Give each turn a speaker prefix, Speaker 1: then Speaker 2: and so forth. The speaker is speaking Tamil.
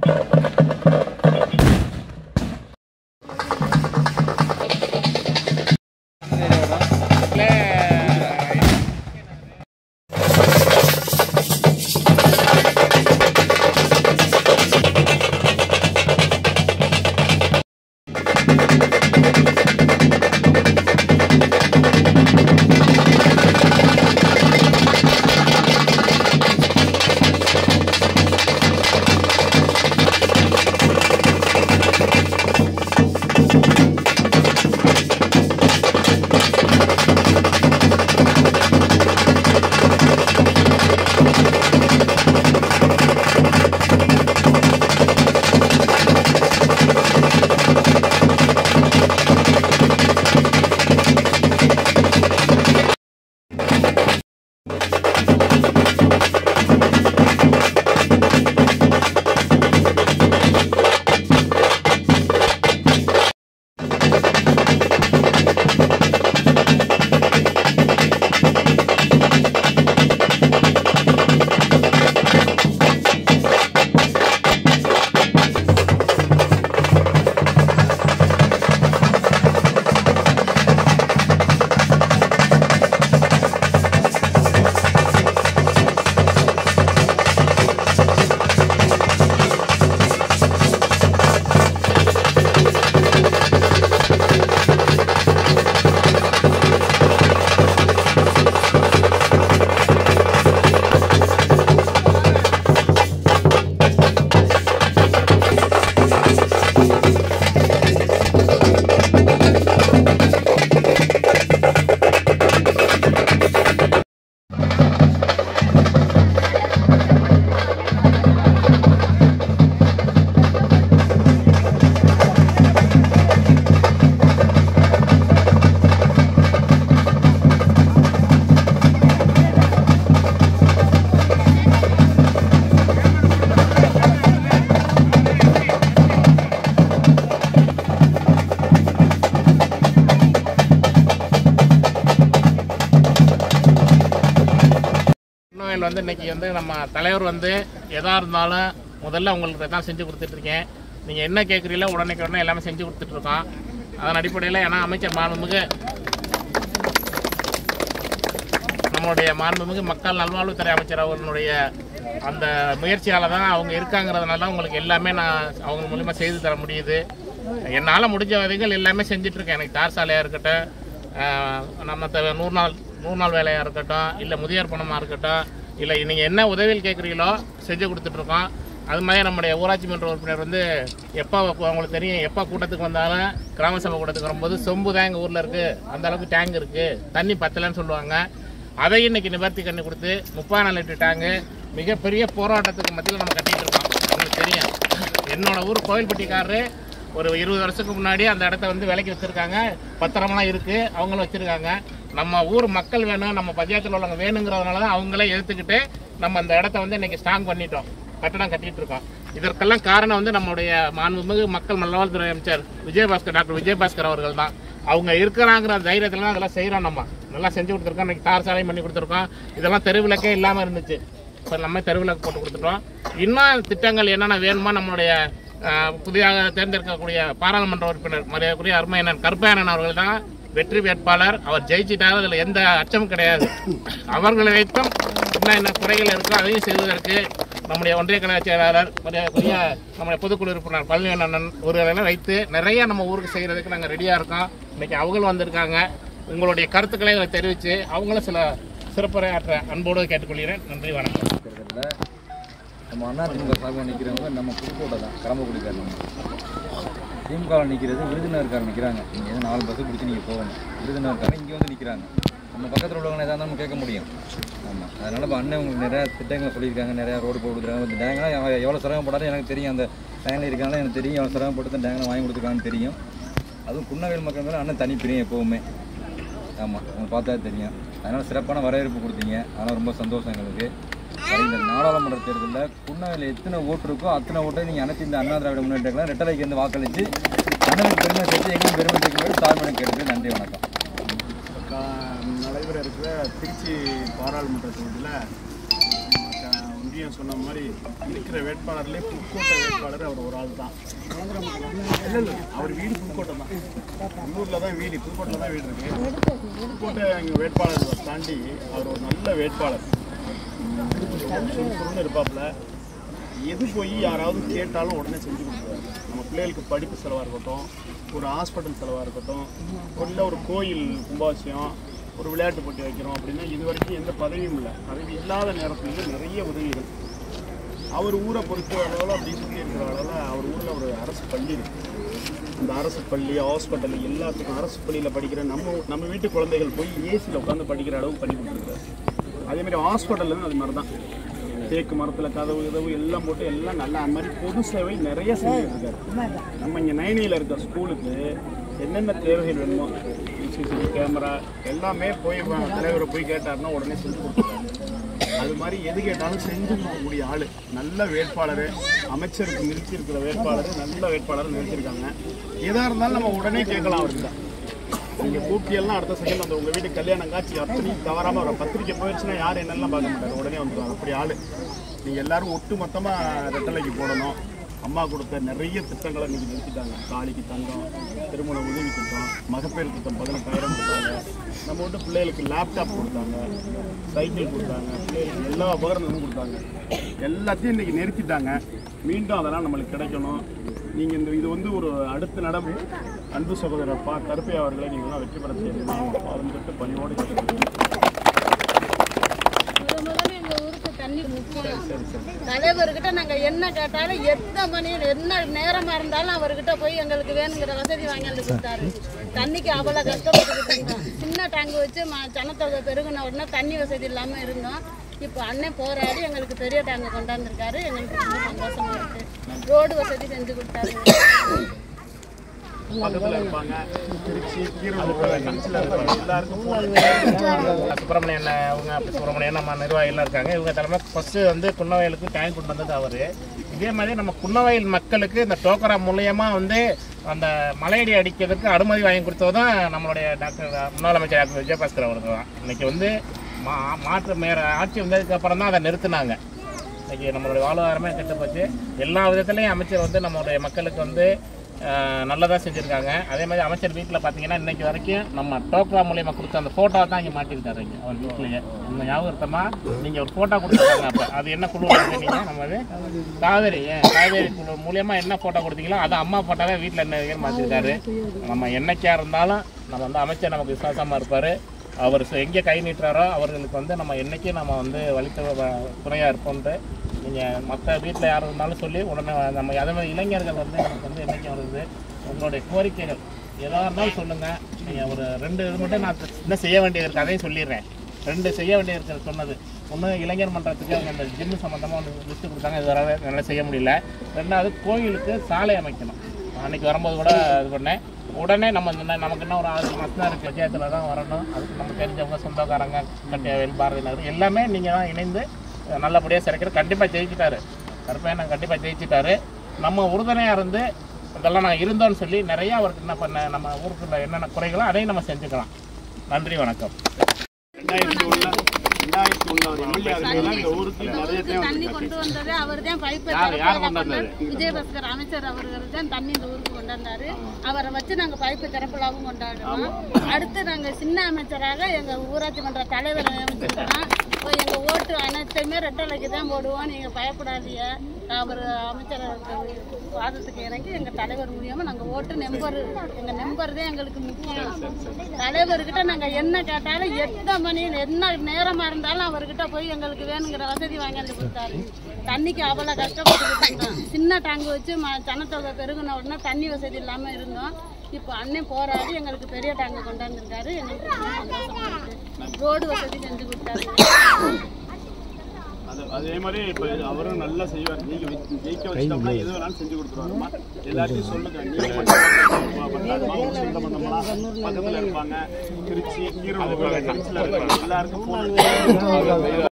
Speaker 1: கோயில் வந்து இன்னைக்கு வந்து நம்ம தலைவர் வந்து எதா இருந்தாலும் முதல்ல உங்களுக்கு தான் செஞ்சு கொடுத்துட்டு இருக்கேன் நீங்கள் என்ன கேட்குறீங்களோ உடனே உடனே எல்லாமே செஞ்சு கொடுத்துட்டு இருக்கோம் அதன் அடிப்படையில் ஏன்னா அமைச்சர் மாண்புமிகு நம்மளுடைய மாண்புமிகு மக்கள் நல்வாழ்வுத்துறை அமைச்சர் அவர்களுடைய அந்த முயற்சியால் தான் அவங்க இருக்காங்கிறதுனால உங்களுக்கு எல்லாமே நான் அவங்க மூலிமா செய்து தர முடியுது என்னால் முடிஞ்ச வரைகள் எல்லாமே செஞ்சுட்டு இருக்கேன் எனக்கு தார் சாலையாக இருக்கட்டும் ஆஹ் நம்ம த- நூறு நாள் நூறு நாள் வேலையாக இருக்கட்டும் இல்லை முதியோர் பணமாக இருக்கட்டும் இல்லை நீங்கள் என்ன உதவிகள் கேட்குறீங்களோ செஞ்சு கொடுத்துட்ருக்கோம் அது மாதிரி நம்முடைய ஊராட்சி மன்ற உறுப்பினர் வந்து எப்போ உங்களுக்கு தெரியும் எப்போ கூட்டத்துக்கு வந்தாலும் கிராம சபை கூட்டத்துக்கு வரும்போது சொம்பு தான் எங்கள் ஊரில் இருக்குது அந்த அளவுக்கு டேங்க் இருக்குது தண்ணி பத்தலைன்னு சொல்லுவாங்க அதையும் இன்னைக்கு நிவர்த்தி பண்ணி கொடுத்து முப்பதாயிரம் லிட்டர் டேங்கு மிகப்பெரிய போராட்டத்துக்கு மத்தியில் நம்ம கட்டிட்டு இருக்கோம் உங்களுக்கு தெரியும் என்னோட ஊர் கோயில்பட்டிக்காரரு ஒரு இருபது வருஷத்துக்கு முன்னாடி அந்த இடத்த வந்து விலைக்கு வச்சிருக்காங்க பத்திரமெல்லாம் இருக்கு அவங்களும் வச்சிருக்காங்க நம்ம ஊர் மக்கள் வேணும் நம்ம பஞ்சாயத்தில் உள்ளவங்க வேணுங்கிறதுனால தான் அவங்களே எடுத்துக்கிட்டு நம்ம அந்த இடத்த வந்து இன்னைக்கு ஸ்ட்ராங் பண்ணிட்டோம் கட்டடம் கட்டிட்டு இருக்கோம் இதற்கெல்லாம் காரணம் வந்து நம்முடைய மாண்புமிகு மக்கள் நல்வாழ்வுத்துறை அமைச்சர் விஜயபாஸ்கர் டாக்டர் விஜயபாஸ்கர் அவர்கள் தான் அவங்க இருக்கிறாங்கிற தைரியத்துல தான் அதெல்லாம் செய்கிறோம் நம்ம நல்லா செஞ்சு கொடுத்துருக்கோம் இன்னைக்கு தார் சாலையும் பண்ணி கொடுத்துருக்கோம் இதெல்லாம் தெருவிளக்கே இல்லாமல் இருந்துச்சு இப்போ நம்ம தெருவிளக்கு போட்டு கொடுத்துட்டோம் இன்னும் திட்டங்கள் என்னென்ன வேணுமோ நம்மளுடைய ஆஹ், புதிதாக தேர்ந்தெடுக்கக்கூடிய பாராளுமன்ற உறுப்பினர் மரியாதைக்குரிய அருமையனன் கருப்பையனன் அவர்கள் தான் வெற்றி வேட்பாளர் அவர் ஜெயிச்சிட்டார் அதில் எந்த அச்சமும் கிடையாது அவர்களை வைத்தும் இன்னும் என்ன குறைகள் இருக்கோ அதையும் செய்வதற்கு நம்முடைய ஒன்றிய கழக செயலாளர் மரியாதைக்குரிய நம்முடைய பொதுக்குழு உறுப்பினர் பழனியண்ணன் ஒருவரெல்லாம் வைத்து நிறைய நம்ம ஊருக்கு செய்கிறதுக்கு நாங்கள் ரெடியாக இருக்கோம் இன்னைக்கு அவங்களும் வந்திருக்காங்க உங்களுடைய கருத்துக்களை இதில் தெரிவித்து அவங்களும் சில சிறப்புரையாற்ற அன்போடு கேட்டுக்கொள்கிறேன் நன்றி வணக்கம்
Speaker 2: இருக்கிறதுல நம்ம அண்ணா திமுக சார்பாக நிற்கிறவங்க நம்ம புதுக்கோட்டை தான் கடம்பக்குடிக்கார் நம்ம திமுகவில் நிற்கிறது விருதுநகர்காரர் நிற்கிறாங்க நீங்கள் எதுவும் நாலு பஸ்ஸு பிடிச்சி நீங்கள் போகணும் விருதுநகர்காரன் இங்கே வந்து நிற்கிறாங்க நம்ம பக்கத்தில் உள்ளவங்க எதாவது நம்ம கேட்க முடியும் ஆமாம் அதனால் இப்போ அண்ணன் உங்களுக்கு நிறையா திட்டங்களை சொல்லியிருக்காங்க நிறையா ரோடு போட்டு கொடுக்குறாங்க இந்த டேங்கெலாம் எவ்வளோ சிரமப்பட்டாலும் எனக்கு தெரியும் அந்த டேங்கில் இருக்காங்களா எனக்கு தெரியும் எவ்வளோ சிரமப்பட்டு இந்த டேங்கில் வாங்கி கொடுத்துருக்காங்கன்னு தெரியும் அதுவும் குன்னவேல் மக்கள் மேலே அண்ணன் தனி பிரியம் எப்போவுமே ஆமாம் உங்களுக்கு பார்த்தா தெரியும் அதனால் சிறப்பான வரவேற்பு கொடுத்தீங்க அதனால் ரொம்ப சந்தோஷம் எங்களுக்கு அது இந்த நாடாளுமன்ற தேர்தலில் குன்னவையில் எத்தனை ஓட்டு இருக்கோ அத்தனை ஓட்டை நீங்கள் அனைத்து இந்த அண்ணா திராவிட முன்னேற்ற கழகம் ரெட்டலைக்கு வந்து வாக்களித்து அண்ணனுக்கு பெருமை சேர்த்து எங்களும் பெருமை சேர்க்கும்போது தாழ்மனை கேட்டு நன்றி வணக்கம்
Speaker 3: கா- நடைபெற இருக்கிற திருச்சி பாராளுமன்ற தொகுதியில் ஒன்றிய கார்த்திகேயன் சொன்ன மாதிரி இருக்கிற வேட்பாளர்லேயே புதுக்கோட்டை வேட்பாளர் அவர் ஒரு ஆள் தான் இல்லை இல்லை அவர் வீடு புதுக்கோட்டை தான் உள்ளூரில் தான் வீடு புதுக்கோட்டையில் தான் வீடு இருக்கு புதுக்கோட்டை எங்கள் வேட்பாளர் தாண்டி அவர் ஒரு நல்ல வேட்பாளர் சுறுசுறுன்னு இருப்பாப்புல எது போய் யாராவது கேட்டாலும் உடனே செஞ்சு கொடுக்குறாரு நம்ம பிள்ளைகளுக்கு படிப்பு செலவாக இருக்கட்டும் ஒரு ஹாஸ்பிட்டல் செலவாக இருக்கட்டும் இல்லை ஒரு கோயில் கும்பாபிஷேகம் ஒரு விளையாட்டு போட்டி வைக்கிறோம் அப்படின்னா இது வரைக்கும் எந்த பதவியும் இல்லை பதவி இல்லாத நேரத்துலேயும் நிறைய உதவிகள் அவர் ஊரை பொறுத்த அளவில் அப்படி சுற்றி இருக்கிற அளவில் அவர் ஊரில் ஒரு அரசு பள்ளி இருக்கு அந்த அரசு பள்ளி ஹாஸ்பிட்டல் எல்லாத்துக்கும் அரசு பள்ளியில் படிக்கிற நம்ம நம்ம வீட்டு குழந்தைகள் போய் ஏசியில் உட்காந்து படிக்கிற அளவுக்கு பண்ணி கொடுத்துருக்காரு அதேமாதிரி ஹாஸ்பிட்டல்லையும் அது மாதிரி தான் தேக்கு மரத்தில் கதவு கதவு எல்லாம் போட்டு எல்லாம் நல்லா அந்த மாதிரி பொது சேவை நிறைய செஞ்சுட்டு இருக்காரு நம்ம இங்கே நைனியில் இருக்க ஸ்கூலுக்கு என்னென்ன தேவைகள் வேணுமோ சிசிடிவி கேமரா எல்லாமே போய் வ- தலைவரை போய் கேட்டாருன்னா உடனே செஞ்சு கொடுத்துருக்காரு அது மாதிரி எது கேட்டாலும் செஞ்சு கொடுக்கக்கூடிய ஆள் நல்ல வேட்பாளர் அமைச்சருக்கு நிறுத்தியிருக்கிற வேட்பாளர் நல்ல வேட்பாளர் நிறுத்தியிருக்காங்க எதாக இருந்தாலும் நம்ம உடனே கேட்கலாம் அவர்கிட்ட நீங்கள் கூப்பிட்டு எல்லாம் அடுத்த செகண்ட் அந்த உங்கள் வீட்டு கல்யாணம் காட்சி அத்தனையும் தவறாமல் ஒரு பத்திரிக்கை போயிடுச்சுன்னா யார் என்னெல்லாம் பார்க்க மாட்டார் உடனே வந்துடுவாங்க அப்படி ஆள் நீங்கள் எல்லாரும் ஒட்டு மொத்தமாக ரெட்டலைக்கு போடணும் அம்மா கொடுத்த நிறைய திட்டங்களை இன்னைக்கு நிறுத்திட்டாங்க தாலிக்கு தங்கம் திருமண உதவி திட்டம் மகப்பேறு திட்டம் பதினெட்டாயிரம் கொடுத்தாங்க நம்ம வந்து பிள்ளைகளுக்கு லேப்டாப் கொடுத்தாங்க சைக்கிள் கொடுத்தாங்க பிள்ளைகளுக்கு எல்லா உபகரணங்களும் கொடுத்தாங்க எல்லாத்தையும் இன்னைக்கு நிறுத்திட்டாங்க மீண்டும் அதெல்லாம் நம்மளுக்கு கிடைக்கணும் நீங்கள் இந்த இது வந்து ஒரு அடுத்த நடம் அன்பு சகோதரர் பா கருப்பை அவர்களை நீங்களாம் வெற்றி பெற செய்யணும் பாதம் பணியோடு கேட்டுக்கிறேன்.
Speaker 4: முத முதல்ல எங்க ஊருக்கு தண்ணி முக்கியம் தலைவர்கிட்ட நாங்க என்ன கேட்டாலும் எத்தனை மணி என்ன நேரமா இருந்தாலும் அவர்கிட்ட போய் எங்களுக்கு வேணுங்கிற வசதி வாங்கி வந்து கொடுத்தாரு தண்ணிக்கு அவ்வளவு கஷ்டப்பட்டுக்கிட்டு இருந்தோம் சின்ன டேங்க் வச்சு ம- ஜனத்தொகை பெருகின உடனே தண்ணி வசதி இல்லாம இருந்தோம் இப்போ அண்ணன் போராடி எங்களுக்கு பெரிய டேங்க் கொண்டாந்துருக்காரு எங்களுக்கு ரொம்ப சந்தோஷமா இருக்கு ரோடு வசதி செஞ்சு கொடுத்தாரு
Speaker 3: பக்கத்தில் இருப்பாங்க திருச்சி கீரனூர் கன்சில் இருப்பாங்க எல்லாருக்கும் phone
Speaker 1: சுப்பிரமணியன் அண்ணன் அவங்க அப்படி சுப்பிரமணியன் நம்ம நிர்வாகிகள்லாம் இருக்காங்க இவங்க தலைமை ஃபஸ்ட்டு வந்து குன்னவயலுக்கு டேங்க் கொண்டு வந்தது அவர் இதே மாதிரி நம்ம குன்னவயல் மக்களுக்கு இந்த டோக்கரா மூலியமா வந்து அந்த மலையடி அடிக்கிறதுக்கு அனுமதி வாங்கி கொடுத்தது தான் நம்மளுடைய டாக்டர் முன்னாள் அமைச்சர் டாக்டர் விஜயபாஸ்கர் அவர்கள் தான் இன்னைக்கு வந்து மா மாற்று மேற ஆட்சி வந்ததுக்கு அப்புறம் தான் அதை நிறுத்தினாங்க இன்னைக்கு நம்மளுடைய வாழ்வாதாரமே கெட்டு போச்சு எல்லா விதத்துலையும் அமைச்சர் வந்து நம்மளுடைய மக்களுக்கு வந்து நல்லதாக செஞ்சுருக்காங்க அதே மாதிரி அமைச்சர் வீட்டில் பார்த்தீங்கன்னா இன்னைக்கு வரைக்கும் நம்ம டோக்ரா மூலியமா கொடுத்த அந்த ஃபோட்டோ தான் இங்கே மாட்டியிருக்காரு இங்கே அவர் வீட்லேயே இந்த ஞாபகத்தமாக நீங்கள் ஒரு ஃபோட்டோ கொடுத்துருக்காங்க அப்போ அது என்ன குழு இருக்கீங்க நம்ம அது காவேரி ஏன் காவேரி குழு மூலியமாக என்ன ஃபோட்டோ கொடுத்தீங்களோ அதை அம்மா ஃபோட்டோவே வீட்டில் என்ன இருக்குன்னு மாற்றிருக்காரு நம்ம என்னைக்கா இருந்தாலும் நம்ம வந்து அமைச்சர் நமக்கு விசுவாசமாக இருப்பார் அவர் சு- எங்கே கை நீட்டுறாரோ அவர்களுக்கு வந்து நம்ம என்றைக்கும் நம்ம வந்து வழித்த துணையாக இருப்போம்ட்டு நீங்கள் மற்ற வீட்டில் யார் இருந்தாலும் சொல்லி உடனே நம்ம அதே மாதிரி இளைஞர்கள் வந்து நமக்கு வந்து என்றைக்கும் வருது உங்களுடைய கோரிக்கைகள் எதாக இருந்தாலும் சொல்லுங்கள் நீங்கள் ஒரு ரெண்டு இது மட்டும் நான் இன்னும் செய்ய வேண்டியது இருக்குது அதையும் சொல்லிடுறேன் ரெண்டு செய்ய வேண்டியது இருக்கிறது சொன்னது ஒன்று இளைஞர் மன்றத்துக்கு அவங்க அந்த ஜிம்மு சம்மந்தமாக ஒன்று லிஸ்ட்டு கொடுத்தாங்க இது வர நல்லா செய்ய முடியல ரெண்டாவது கோயிலுக்கு சாலை அமைக்கணும் அன்னைக்கு வரும்போது கூட இது பண்ணேன் உடனே நம்ம இந்த- நமக்கு என்ன ஒரு ஆறு மாதம் தான் இருக்குது விஜயத்தில் தான் வரணும் அதுக்கு நம்ம தெரிஞ்சவங்க சொந்தக்காரங்க கட்டியவேல் பாரதி நகர் எல்லாமே நீங்கள் தான் இணைந்து நல்லபடியாக சிறைக்கிற கண்டிப்பாக ஜெயிச்சிட்டாரு கருப்பையன் கண்டிப்பாக ஜெயிச்சிட்டாரு நம்ம உறுதுணையாக இருந்து இதெல்லாம் நான் இருந்தோம்னு சொல்லி நிறைய அவருக்கு என்ன பண்ண நம்ம ஊருக்குள்ள என்னென்ன குறைகளோ அதையும் நம்ம செஞ்சுக்கலாம் நன்றி வணக்கம்
Speaker 3: ரெண்டாயிரத்தி ஒண்ணுல ரெண்டாயிரத்தி ஒண்ணுல அவர் எம்எல்ஏ ஆகுறதுலாம் இந்த ஊருக்கு நிறைய தேவை
Speaker 4: தண்ணி கொண்டு வந்தது அவர் தான் பைப்
Speaker 1: யார் யார் கொண்டு வந்தது
Speaker 4: விஜயபாஸ்கர் அமைச்சர் அவர்கள் தான் தண்ணி இந்த ஊருக்கு கொண்டு வந்தாரு அவரை வச்சு நாங்க பைப்பு திறப்புலாவும் கொண்டாடுறோம் அடுத்து நாங்க சின்ன அமைச்சராக எங்க ஊராட்சி மன்ற தலைவரை நியமிச்சிருக்கிறோம் இப்போ எங்க ஓட்டு அனைத்தையுமே ரெட்டலைக்கு தான் போடுவோம் நீங்க பயப்படாதீங்க அவர் அமைச்சர் வாதத்துக்கு இறங்கி எங்க தலைவர் மூலியமா நாங்க ஓட்டு நம்பர் எங்க நம்பர் தான் எங்களுக்கு முக்கியம் தலைவர்கிட்ட நாங்க என்ன கேட்டாலும் எத்தனை மணி என்ன நேரமா இருந்தாலும் அவர்கிட்ட போய் எங்களுக்கு வேணுங்கிற வசதி வாங்கி கொடுத்தாரு தண்ணிக்கு அவ்வளவு கஷ்டப்பட்டு இருந்தோம் சின்ன டேங்க் வச்சு ம- ஜனத்தொகை பெருகின உடனே தண்ணி வசதி இல்லாம இருந்தோம் இப்போ அண்ணன் போராடி எங்களுக்கு பெரிய டேங்க் கொண்டாந்துருக்காரு எங்களுக்கு ரொம்ப சந்தோஷமா இருக்கு ரோடு வசதி செஞ்சு கொடுத்தாரு
Speaker 3: அது அதே மாதிரி இப்போ அவரும் நல்லா செய்வார் நீங்க வி- ஜெயிக்க வச்சிட்டோம்னா எது வேணாலும் செஞ்சு கொடுத்துருவாருமா எல்லாத்தையும் சொல்லுங்க நீங்க பண்ணலாமா உங்க சொந்த பந்தம்லாம் பக்கத்துல இருப்பாங்க திருச்சி கீரனூர் கன்சில் இருப்பாங்க எல்லாருக்கும் phone